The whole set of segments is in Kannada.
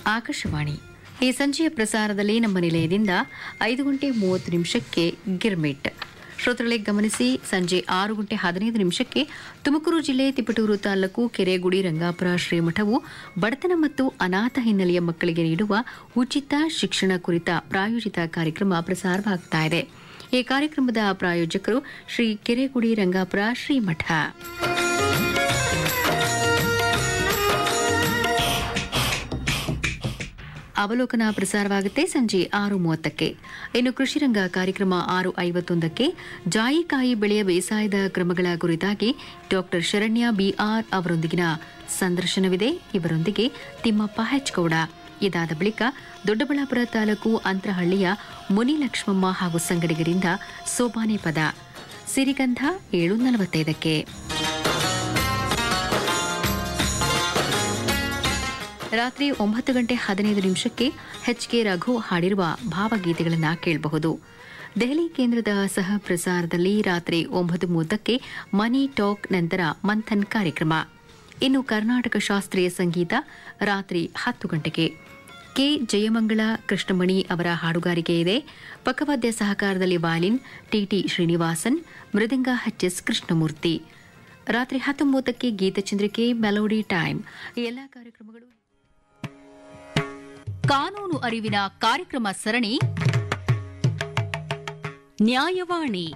ಆಕಾಶವಾಣಿ ಈ ಸಂಜೆಯ ಪ್ರಸಾರದಲ್ಲಿ ನಮ್ಮ ನಿಲಯದಿಂದ ಐದು ಗಂಟೆ ಮೂವತ್ತು ನಿಮಿಷಕ್ಕೆ ಗಿರ್ಮಿಟ್ ಶ್ರೋತೃಗಳೇ ಗಮನಿಸಿ ಸಂಜೆ ಆರು ಗಂಟೆ ಹದಿನೈದು ನಿಮಿಷಕ್ಕೆ ತುಮಕೂರು ಜಿಲ್ಲೆ ತಿಪಟೂರು ತಾಲೂಕು ಕೆರೆಗುಡಿ ರಂಗಾಪುರ ಶ್ರೀಮಠವು ಬಡತನ ಮತ್ತು ಅನಾಥ ಹಿನ್ನೆಲೆಯ ಮಕ್ಕಳಿಗೆ ನೀಡುವ ಉಚಿತ ಶಿಕ್ಷಣ ಕುರಿತ ಪ್ರಾಯೋಜಿತ ಕಾರ್ಯಕ್ರಮ ಪ್ರಸಾರವಾಗ್ತಾ ಇದೆ ಈ ಕಾರ್ಯಕ್ರಮದ ಪ್ರಾಯೋಜಕರು ಶ್ರೀ ಕೆರೆಗುಡಿ ರಂಗಾಪುರ ಶ್ರೀಮಠ ಅವಲೋಕನ ಪ್ರಸಾರವಾಗುತ್ತೆ ಸಂಜೆ ಆರು ಮೂವತ್ತಕ್ಕೆ ಇನ್ನು ಕೃಷಿರಂಗ ಕಾರ್ಯಕ್ರಮ ಆರು ಐವತ್ತೊಂದಕ್ಕೆ ಜಾಯಿಕಾಯಿ ಬೆಳೆಯ ಬೇಸಾಯದ ಕ್ರಮಗಳ ಕುರಿತಾಗಿ ಡಾಕ್ಟರ್ ಶರಣ್ಯ ಬಿಆರ್ ಅವರೊಂದಿಗಿನ ಸಂದರ್ಶನವಿದೆ ಇವರೊಂದಿಗೆ ತಿಮ್ಮಪ್ಪ ಹೆಚ್ಗೌಡ ಇದಾದ ಬಳಿಕ ದೊಡ್ಡಬಳ್ಳಾಪುರ ತಾಲೂಕು ಅಂತರಹಳ್ಳಿಯ ಮುನಿಲಕ್ಷ್ಮಮ್ಮ ಹಾಗೂ ಸಂಗಡಿಗರಿಂದ ಸೋಬಾನೆ ಪದ ಸಿರಿಗಂಧ ಏಳು ನಲವತ್ತೈದಕ್ಕೆ ರಾತ್ರಿ ಒಂಬತ್ತು ಗಂಟೆ ಹದಿನೈದು ನಿಮಿಷಕ್ಕೆ ಎಚ್ಕೆ ರಘು ಹಾಡಿರುವ ಭಾವಗೀತೆಗಳನ್ನು ಕೇಳಬಹುದು ದೆಹಲಿ ಕೇಂದ್ರದ ಸಹ ಪ್ರಸಾರದಲ್ಲಿ ರಾತ್ರಿ ಒಂಬತ್ತು ಮೂವತ್ತಕ್ಕೆ ಮನಿ ಟಾಕ್ ನಂತರ ಮಂಥನ್ ಕಾರ್ಯಕ್ರಮ ಇನ್ನು ಕರ್ನಾಟಕ ಶಾಸ್ತ್ರೀಯ ಸಂಗೀತ ರಾತ್ರಿ ಹತ್ತು ಗಂಟೆಗೆ ಕೆ ಜಯಮಂಗಳ ಕೃಷ್ಣಮಣಿ ಅವರ ಹಾಡುಗಾರಿಕೆ ಇದೆ ಪಕ್ಕವಾದ್ಯ ಸಹಕಾರದಲ್ಲಿ ವಾಲಿನ್ ಟಿಟಿ ಶ್ರೀನಿವಾಸನ್ ಮೃದಂಗ ಎಚ್ಎಸ್ ಕೃಷ್ಣಮೂರ್ತಿ ರಾತ್ರಿ ಹತ್ತು ಮೂವತ್ತಕ್ಕೆ ಗೀತಚಂದ್ರಿಕೆ ಮೆಲೋಡಿ ಟೈಮ್ ಈ ಎಲ್ಲಾ ಕಾರ್ಯಕ್ರಮಗಳು ಕಾನೂನು ಅರಿವಿನ ಕಾರ್ಯಕ್ರಮ ಸರಣಿ ನ್ಯಾಯವಾಣಿ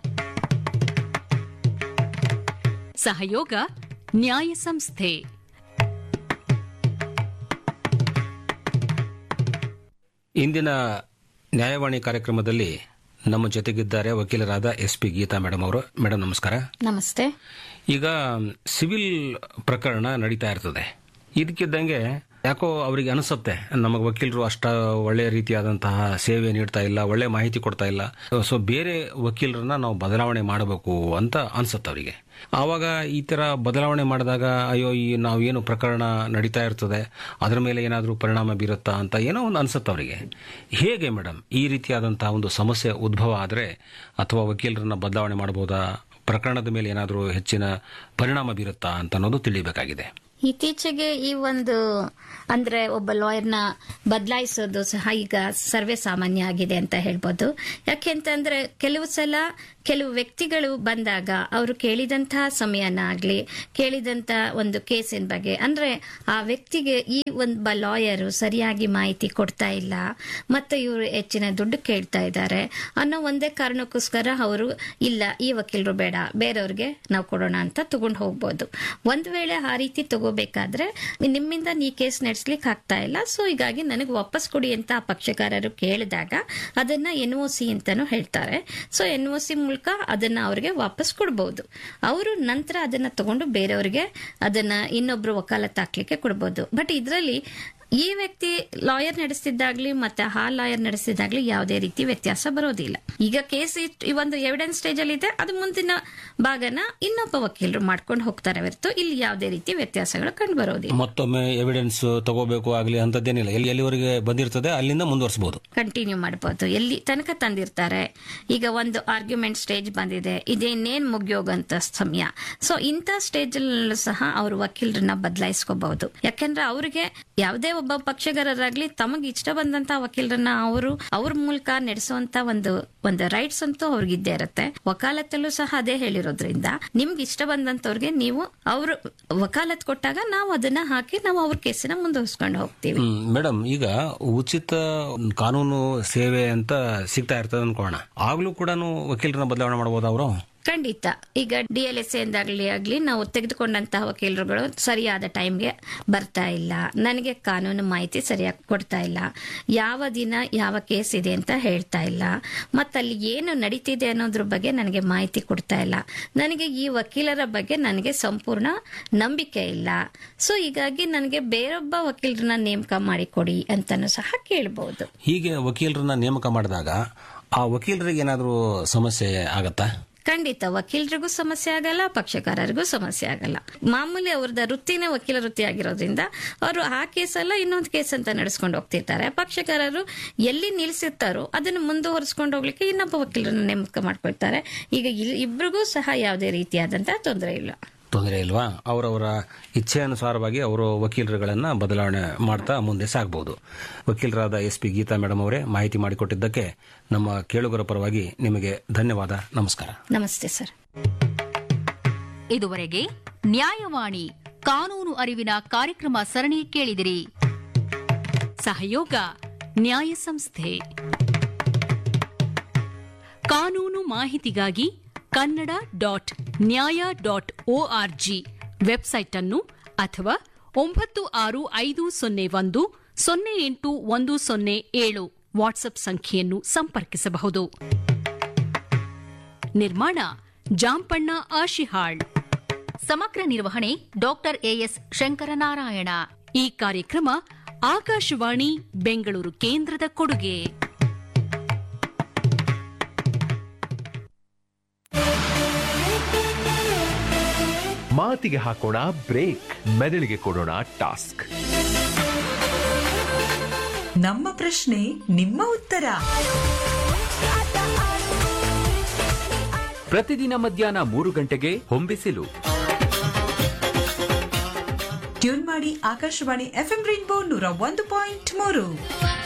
ಸಹಯೋಗ ನ್ಯಾಯ ಸಂಸ್ಥೆ ಇಂದಿನ ನ್ಯಾಯವಾಣಿ ಕಾರ್ಯಕ್ರಮದಲ್ಲಿ ನಮ್ಮ ಜೊತೆಗಿದ್ದಾರೆ ವಕೀಲರಾದ ಎಸ್ ಪಿ ಗೀತಾ ಮೇಡಮ್ ಅವರು ಮೇಡಮ್ ನಮಸ್ಕಾರ ನಮಸ್ತೆ ಈಗ ಸಿವಿಲ್ ಪ್ರಕರಣ ನಡೀತಾ ಇರ್ತದೆ ಇದಕ್ಕಿದ್ದಂಗೆ ಯಾಕೋ ಅವರಿಗೆ ಅನಿಸುತ್ತೆ ನಮಗೆ ವಕೀಲರು ಅಷ್ಟ ಒಳ್ಳೆ ರೀತಿಯಾದಂತಹ ಸೇವೆ ನೀಡ್ತಾ ಇಲ್ಲ ಒಳ್ಳೆ ಮಾಹಿತಿ ಕೊಡ್ತಾ ಇಲ್ಲ ಸೊ ಬೇರೆ ವಕೀಲರನ್ನ ನಾವು ಬದಲಾವಣೆ ಮಾಡಬೇಕು ಅಂತ ಅನ್ಸುತ್ತೆ ಅವರಿಗೆ ಆವಾಗ ಈ ತರ ಬದಲಾವಣೆ ಮಾಡಿದಾಗ ಅಯ್ಯೋ ಈ ನಾವು ಏನು ಪ್ರಕರಣ ನಡೀತಾ ಇರ್ತದೆ ಅದರ ಮೇಲೆ ಏನಾದರೂ ಪರಿಣಾಮ ಬೀರುತ್ತಾ ಅಂತ ಏನೋ ಒಂದು ಅನ್ಸುತ್ತೆ ಅವರಿಗೆ ಹೇಗೆ ಮೇಡಮ್ ಈ ರೀತಿಯಾದಂತಹ ಒಂದು ಸಮಸ್ಯೆ ಉದ್ಭವ ಆದರೆ ಅಥವಾ ವಕೀಲರನ್ನ ಬದಲಾವಣೆ ಮಾಡಬಹುದಾ ಪ್ರಕರಣದ ಮೇಲೆ ಏನಾದರೂ ಹೆಚ್ಚಿನ ಪರಿಣಾಮ ಬೀರುತ್ತಾ ಅಂತ ಅನ್ನೋದು ತಿಳಿಬೇಕಾಗಿದೆ ಇತ್ತೀಚೆಗೆ ಈ ಒಂದು ಅಂದ್ರೆ ಒಬ್ಬ ಲಾಯರ್ನ ಬದಲಾಯಿಸೋದು ಸಹ ಈಗ ಸರ್ವೇ ಸಾಮಾನ್ಯ ಆಗಿದೆ ಅಂತ ಹೇಳ್ಬೋದು ಯಾಕೆಂತಂದ್ರೆ ಕೆಲವು ಸಲ ಕೆಲವು ವ್ಯಕ್ತಿಗಳು ಬಂದಾಗ ಅವರು ಕೇಳಿದಂತಹ ಸಮಯನ ಆಗ್ಲಿ ಕೇಳಿದಂತ ಒಂದು ಕೇಸಿನ ಬಗ್ಗೆ ಅಂದ್ರೆ ಆ ವ್ಯಕ್ತಿಗೆ ಈ ಒಂದು ಲಾಯರು ಸರಿಯಾಗಿ ಮಾಹಿತಿ ಕೊಡ್ತಾ ಇಲ್ಲ ಮತ್ತೆ ಇವರು ಹೆಚ್ಚಿನ ದುಡ್ಡು ಕೇಳ್ತಾ ಇದ್ದಾರೆ ಅನ್ನೋ ಒಂದೇ ಕಾರಣಕ್ಕೋಸ್ಕರ ಅವರು ಇಲ್ಲ ಈ ವಕೀಲರು ಬೇಡ ಬೇರೆಯವ್ರಿಗೆ ನಾವು ಕೊಡೋಣ ಅಂತ ತಗೊಂಡು ಹೋಗ್ಬೋದು ಒಂದ್ ವೇಳೆ ಆ ರೀತಿ ತಗೋಬೇಕಾದ್ರೆ ನಿಮ್ಮಿಂದ ನೀ ಕೇಸ್ ನಡೆಸ್ಲಿಕ್ಕೆ ಆಗ್ತಾ ಇಲ್ಲ ಸೊ ಹೀಗಾಗಿ ನನಗೆ ವಾಪಸ್ ಕೊಡಿ ಅಂತ ಆ ಪಕ್ಷಕಾರರು ಕೇಳಿದಾಗ ಅದನ್ನ ಎನ್ ಒ ಸಿ ಅಂತಾನು ಹೇಳ್ತಾರೆ ಸೊ ಎನ್ ಒ ಸಿ ಮೂಲಕ ಅದನ್ನ ಅವ್ರಿಗೆ ವಾಪಸ್ ಕೊಡಬಹುದು ಅವರು ನಂತರ ಅದನ್ನ ತಗೊಂಡು ಬೇರೆಯವರಿಗೆ ಅದನ್ನ ಇನ್ನೊಬ್ರು ವಕಾಲತ್ ಹಾಕ್ಲಿಕ್ಕೆ ಕೊಡಬಹುದು ಬಟ್ ಇದರಲ್ಲಿ ಈ ವ್ಯಕ್ತಿ ಲಾಯರ್ ನಡೆಸ್ತಿದ್ದಾಗ್ಲಿ ಮತ್ತೆ ಆ ಲಾಯರ್ ನಡೆಸ್ತಿದ್ದಾಗ್ಲಿ ಯಾವುದೇ ರೀತಿ ವ್ಯತ್ಯಾಸ ಬರೋದಿಲ್ಲ ಈಗ ಕೇಸ್ ಈ ಒಂದು ಎವಿಡೆನ್ಸ್ ಸ್ಟೇಜ್ ಅಲ್ಲಿ ಇದೆ ಅದು ಮುಂದಿನ ಭಾಗನ ಇನ್ನೊಬ್ಬ ವಕೀಲರು ಮಾಡ್ಕೊಂಡು ಹೋಗ್ತಾರೆ ಹೊರತು ಇಲ್ಲಿ ಯಾವುದೇ ರೀತಿ ವ್ಯತ್ಯಾಸಗಳು ಕಂಡು ಬರೋದಿಲ್ಲ ಮತ್ತೊಮ್ಮೆ ಎವಿಡೆನ್ಸ್ ತಗೋಬೇಕು ಆಗಲಿ ಅಂತದ್ದೇನಿಲ್ಲ ಎಲ್ಲಿ ಎಲ್ಲಿವರೆಗೆ ಬಂದಿರ್ತದೆ ಅಲ್ಲಿಂದ ಮುಂದುವರಿಸಬಹುದು ಕಂಟಿನ್ಯೂ ಮಾಡಬಹುದು ಎಲ್ಲಿ ತನಕ ತಂದಿರ್ತಾರೆ ಈಗ ಒಂದು ಆರ್ಗ್ಯುಮೆಂಟ್ ಸ್ಟೇಜ್ ಬಂದಿದೆ ಇದೇನೇನ್ ಮುಗಿಯೋಗಂತ ಸಮಯ ಸೊ ಇಂಥ ಸ್ಟೇಜ್ ಅಲ್ಲೂ ಸಹ ಅವರು ವಕೀಲರನ್ನ ಬದಲಾಯಿಸ್ಕೋಬಹುದು ಯಾಕಂದ್ರೆ ಅವ್ರಿಗೆ ಯಾವುದೇ ಒಬ್ಬ ಪಕ್ಷಗಾರರಾಗ್ಲಿ ತಮಗೆ ಇಷ್ಟ ಬಂದಂತ ವಕೀಲರನ್ನ ಅವರು ಅವ್ರ ಮೂಲಕ ನಡೆಸುವಂತ ಒಂದು ಒಂದು ರೈಟ್ಸ್ ಅಂತೂ ಅವ್ರಿಗೆ ಇದ್ದೇ ಇರುತ್ತೆ ವಕಾಲತ್ತಲ್ಲೂ ಸಹ ಅದೇ ಹೇಳಿರೋದ್ರಿಂದ ನಿಮ್ಗೆ ಇಷ್ಟ ಬಂದಂತವ್ರಿಗೆ ನೀವು ಅವರು ವಕಾಲತ್ ಕೊಟ್ಟಾಗ ನಾವು ಅದನ್ನ ಹಾಕಿ ನಾವು ಅವ್ರ ಕೇಸಿನ ಮುಂದುವರಿಸ್ಕೊಂಡು ಹೋಗ್ತೀವಿ ಮೇಡಮ್ ಈಗ ಉಚಿತ ಕಾನೂನು ಸೇವೆ ಅಂತ ಸಿಗ್ತಾ ಇರ್ತದೆ ಅನ್ಕೋಣ ಆಗ್ಲೂ ಕೂಡ ವಕೀಲರನ್ನ ಬದಲಾವಣೆ ಮಾಡಬಹುದು ಅವರು ಖಂಡಿತ ಈಗ ಡಿ ಎಲ್ ಎಸ್ ಎಂದಾಗ್ಲಿ ಆಗ್ಲಿ ನಾವು ತೆಗೆದುಕೊಂಡಂತಹ ವಕೀಲರುಗಳು ಸರಿಯಾದ ಟೈಮ್ಗೆ ಬರ್ತಾ ಇಲ್ಲ ನನಗೆ ಕಾನೂನು ಮಾಹಿತಿ ಸರಿಯಾಗಿ ಕೊಡ್ತಾ ಇಲ್ಲ ಯಾವ ದಿನ ಯಾವ ಕೇಸ್ ಇದೆ ಅಂತ ಹೇಳ್ತಾ ಇಲ್ಲ ಮತ್ತಲ್ಲಿ ಏನು ನಡೀತಿದೆ ಅನ್ನೋದ್ರ ಬಗ್ಗೆ ನನಗೆ ಮಾಹಿತಿ ಕೊಡ್ತಾ ಇಲ್ಲ ನನಗೆ ಈ ವಕೀಲರ ಬಗ್ಗೆ ನನಗೆ ಸಂಪೂರ್ಣ ನಂಬಿಕೆ ಇಲ್ಲ ಸೊ ಹೀಗಾಗಿ ನನಗೆ ಬೇರೊಬ್ಬ ವಕೀಲರನ್ನ ನೇಮಕ ಮಾಡಿಕೊಡಿ ಅಂತಾನು ಸಹ ಕೇಳಬಹುದು ಹೀಗೆ ವಕೀಲರನ್ನ ನೇಮಕ ಮಾಡಿದಾಗ ಆ ವಕೀಲರಿಗೆ ಏನಾದರೂ ಸಮಸ್ಯೆ ಆಗತ್ತಾ ಖಂಡಿತ ವಕೀಲರಿಗೂ ಸಮಸ್ಯೆ ಆಗಲ್ಲ ಪಕ್ಷಕಾರರಿಗೂ ಸಮಸ್ಯೆ ಆಗಲ್ಲ ಮಾಮೂಲಿ ಅವ್ರದ್ದು ವೃತ್ತಿನೇ ವಕೀಲ ವೃತ್ತಿ ಆಗಿರೋದ್ರಿಂದ ಅವರು ಆ ಕೇಸಲ್ಲ ಇನ್ನೊಂದು ಕೇಸ್ ಅಂತ ನಡೆಸ್ಕೊಂಡು ಹೋಗ್ತಿರ್ತಾರೆ ಪಕ್ಷಕಾರರು ಎಲ್ಲಿ ನಿಲ್ಸಿರ್ತಾರೋ ಅದನ್ನು ಮುಂದುವರಿಸ್ಕೊಂಡು ಹೋಗ್ಲಿಕ್ಕೆ ಇನ್ನೊಬ್ಬ ವಕೀಲರನ್ನ ನೇಮಕ ಮಾಡ್ಕೊಳ್ತಾರೆ ಈಗ ಇಲ್- ಇಬ್ರಿಗೂ ಸಹ ಯಾವುದೇ ರೀತಿಯಾದಂತಹ ತೊಂದರೆ ಇಲ್ಲ ತೊಂದರೆ ಇಲ್ವಾ ಅವರವರ ಇಚ್ಛೆಯನುಸಾರವಾಗಿ ಅವರು ವಕೀಲರುಗಳನ್ನು ಬದಲಾವಣೆ ಮಾಡ್ತಾ ಮುಂದೆ ಸಾಗಬಹುದು ವಕೀಲರಾದ ಎಸ್ ಪಿ ಗೀತಾ ಮೇಡಮ್ ಅವರೇ ಮಾಹಿತಿ ಮಾಡಿಕೊಟ್ಟಿದ್ದಕ್ಕೆ ನಮ್ಮ ಕೇಳುಗರ ಪರವಾಗಿ ನಿಮಗೆ ಧನ್ಯವಾದ ನಮಸ್ಕಾರ ನಮಸ್ತೆ ಸರ್ ಇದುವರೆಗೆ ನ್ಯಾಯವಾಣಿ ಕಾನೂನು ಅರಿವಿನ ಕಾರ್ಯಕ್ರಮ ಸರಣಿ ಕೇಳಿದಿರಿ ಸಹಯೋಗ ನ್ಯಾಯ ಸಂಸ್ಥೆ ಕಾನೂನು ಮಾಹಿತಿಗಾಗಿ Kannada dot Nyaya dot O R G website ಅನ್ನು ಅಥವಾ ಒಂಬತ್ತು ಆರು ಐದು ಸೊನ್ನೆ ಒಂದು ಸೊನ್ನೆ ಎಂಟು ಒಂದು ಸೊನ್ನೆ ಏಳು ವಾಟ್ಸ್ಆಪ್ ಸಂಖ್ಯೆಯನ್ನು ಸಂಪರ್ಕಿಸಬಹುದು ನಿರ್ಮಾಣ ಜಾಂಪಣ್ಣ ಆಶಿಹಾಳ್ ಸಮಗ್ರ ನಿರ್ವಹಣೆ ಡಾಕ್ಟರ್ ಎಎಸ್ ಶಂಕರನಾರಾಯಣ ಈ ಕಾರ್ಯಕ್ರಮ ಆಕಾಶವಾಣಿ ಬೆಂಗಳೂರು ಕೇಂದ್ರದ ಕೊಡುಗೆ ಮಾತಿಗೆ ಹಾಕೋಣ ಬ್ರೇಕ್ ಮೆದುಳಿಗೆ ಕೊಡೋಣ ಟಾಸ್ಕ್ ನಮ್ಮ ಪ್ರಶ್ನೆ ನಿಮ್ಮ ಉತ್ತರ ಪ್ರತಿದಿನ ಮಧ್ಯಾಹ್ನ ಮೂರು ಗಂಟೆಗೆ ಹೊಂಬಿಸಿಲು ಟ್ಯೂನ್ ಮಾಡಿ ಆಕಾಶವಾಣಿ ಎಫ್ಎಂ ರೈನ್ಬೋ ನೂರ ಒಂದು ಪಾಯಿಂಟ್ ಮೂರು